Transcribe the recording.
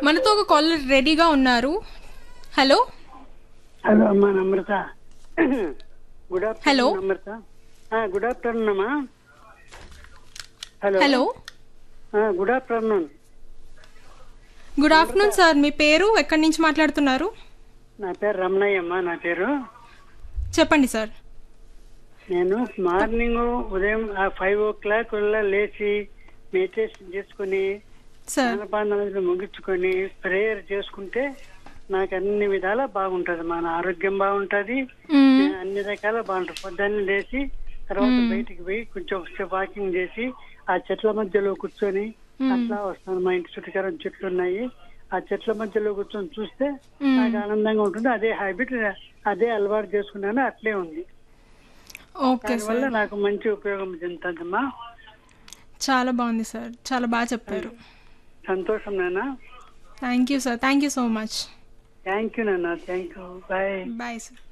మనతో ఒక కాలర్ రెడీగా ఉన్నారు హలో హలో అమ్మా Namrata good hello. Afternoon Namrata ఆ, గుడ్ ఆఫ్టర్నూన్ అమ్మా హలో హలో ఆ, good afternoon good afternoon sir మీ పేరు ఎక్కడి నుంచి మాట్లాడుతున్నారు నా పేరు రమణయ్య అమ్మా నా పేరు చెప్పండి సార్ నేను మార్నింగ్ ఉదయం ఆ ఫైవ్ ఓ క్లాక్ లేచి మెడిటేషన్ చేసుకుని సార్ స్నానపానాలు ముగించుకొని ప్రేయర్ చేసుకుంటే నాకు అన్ని విధాలా బాగుంటది మన ఆరోగ్యం బాగుంటది మ్మ్. అన్ని రకాల బాగుంటుంది పొద్దున్నే లేచి తర్వాత బయటికి పోయి కొంచెం ఒకసేపు వాకింగ్ చేసి ఆ చెట్ల మధ్యలో కూర్చొని అట్లా వస్తాను మా ఇంటి చుట్టుకరం చెట్లు ఉన్నాయి ఆ చెట్ల మధ్యలో కూర్చొని చూస్తే నాకు ఆనందంగా ఉంటుంది అదే హ్యాబిట్ అదే అలవాటు చేసుకున్నాను అట్లే ఉంది ఓకే సార్ దానివల్ల నాకు మంచి ఉపయోగం చెందుతుందమ్మా చాలా బాగుంది సార్ చాలా బాగా చెప్పారు సంతోషం నాన్న thank you sir thank you so much thank you నాన్న thank you bye bye sir